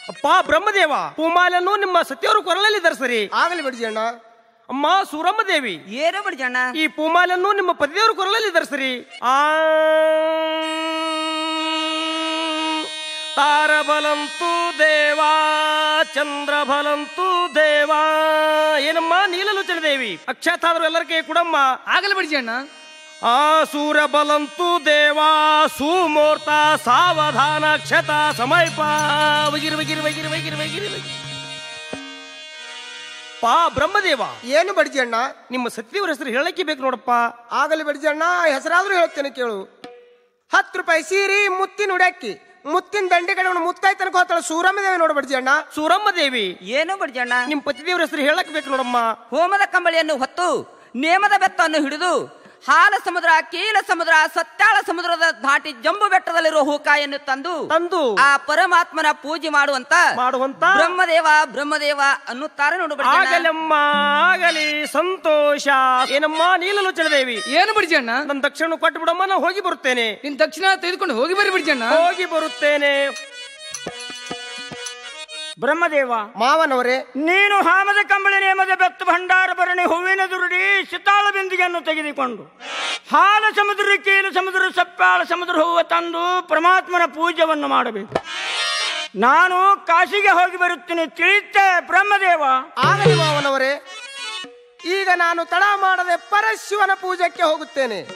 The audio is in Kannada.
ಅಪ್ಪ ಬ್ರಹ್ಮದೇವ ಪೂಮಾಲನ್ನು ನಿಮ್ಮ ಸತ್ಯವರು ಕೊರಳಲ್ಲಿ ಧರಿಸರಿ ಆಗಲಿ ಬಡಿಜಣ್ಣ ಅಮ್ಮ ಸೂರಮ್ಮ ದೇವಿ ಏನು ಬಡ್ಜಣ್ಣ ಈ ಪೂಮಾಲನ್ನು ನಿಮ್ಮ ಪತಿದೇವರು ಕೊರಳಲ್ಲಿ ಧರಿಸರಿ ಆ ತಾರಬಲಂತು ದೇವಾ ಚಂದ್ರಬಲಂತು ದೇವಾ ಏನಮ್ಮ ನೀಲಲೋಚನ ದೇವಿ ಅಕ್ಷತಾದ್ರು ಎಲ್ಲರಿಗೆ ಕೊಡಮ್ಮ ಆಗಲಿ ಬಡಿಜಣ್ಣ ಆ ಸೂರ್ಯ ಬಲಂತು ದೇವಾ ಸುಮೂರ್ತ ಸಾವಧಾನ ಕ್ಷತ ಸಮಯಪ ವಗಿರ್ ವಗಿರ್ ವಗಿರ್ ವಗಿರ್ ವಗಿರ್ ವಗಿರ್ ಪಾ ಬ್ರಹ್ಮದೇವ ಏನು ಬಡಿಜಣ್ಣ ನಿಮ್ಮ ಸತ್ಯವರ ಹೆಸರು ಹೇಳಕ್ಕೆ ಬೇಕು ನೋಡಪ್ಪ ಆಗಲಿ ಬಡಿಜಣ್ಣ ಹೆಸರಾದ್ರೂ ಹೇಳ್ತೇನೆ ಕೇಳು ಹತ್ತು ರೂಪಾಯಿ ಸೀರಿ ಮುತ್ತಿನ ಉಡಕ್ಕಿ ಮುತ್ತಿನ ದಂಡೆ ಕಡೆ ಮುತ್ತಾಯಿ ತನಕ ಹೋಗ್ತಾಳೆ ಸೂರಮ್ಮದೇವಿ ನೋಡು ಬಡಿಜಣ್ಣ ಸೂರಮ್ಮ ದೇವಿ ಏನು ಬಡ್ಜಣ್ಣ ನಿಮ್ ಪತಿದೇವರ ಹೆಸರು ಹೇಳಕ್ ಬೇಕು ನೋಡಮ್ಮ ಹೋಮದ ಕಂಬಳಿಯನ್ನು ಹೊತ್ತು ನೇಮದ ಬೆತ್ತವನ್ನು ಹಿಡಿದು ಹಾಲ ಸಮುದ್ರ ಕೀಲ ಸಮುದ್ರ ಸತ್ತಾಳ ಸಮುದ್ರದ ದಾಟಿ ಜಂಬು ಬೆಟ್ಟದಲ್ಲಿರುವ ಹೂಕಾಯನ್ನು ತಂದು ತಂದು ಆ ಪರಮಾತ್ಮನ ಪೂಜೆ ಮಾಡುವಂತ ಮಾಡುವಂತ ಬ್ರಹ್ಮದೇವ ಬ್ರಹ್ಮದೇವ ಅನ್ನುತ್ತಾರೆ ನೋಡು ಬಡ್ಜಣ್ಣ. ಆಗಲಮ್ಮ ಆಗಲಿ ಸಂತೋಷ ಏನಮ್ಮ ನೀಲಲೋಚನ ದೇವಿ ಏನು ಬಡಿಜಣ್ಣ ನನ್ನ ದಕ್ಷಿಣ ಕೊಟ್ಟು ಬಿಡಮ್ಮ ನಾನು ಹೋಗಿ ಬರುತ್ತೇನೆ ನಿನ್ ತಕ್ಷಣ ತೆಗೆದುಕೊಂಡು ಹೋಗಿ ಬರ್ರಿ ಬಡಿಜಣ್ಣ ಹೋಗಿ ಬರುತ್ತೇನೆ ಬ್ರಹ್ಮದೇವ ಮಾವನವರೇ ನೀನು ಹಾಮದ ಕಂಬಳಿ ನೇಮದ ಬೆತ್ತು ಭಂಡಾರ ಭರಣಿ ಹೂವಿನ ದುರುಡಿ ಸಿತಾಳ ಬಿಂದಿಗೆಯನ್ನು ತೆಗೆದುಕೊಂಡು ಹಾಲ ಸಮುದ್ರ ಕೀಲು ಸಮುದ್ರ ಸಪ್ಪಾಳ ಸಮುದ್ರ ಹೂವು ತಂದು ಪರಮಾತ್ಮನ ಪೂಜೆಯನ್ನು ಮಾಡಬೇಕು ನಾನು ಕಾಶಿಗೆ ಹೋಗಿ ಬರುತ್ತೇನೆ ತಿಳಿಯುತ್ತೆ ಬ್ರಹ್ಮದೇವ ಆಗಲಿ ಮಾವನವರೇ ಈಗ ನಾನು ತಡ ಮಾಡದೆ ಪರಶಿವನ ಪೂಜೆಗೆ ಹೋಗುತ್ತೇನೆ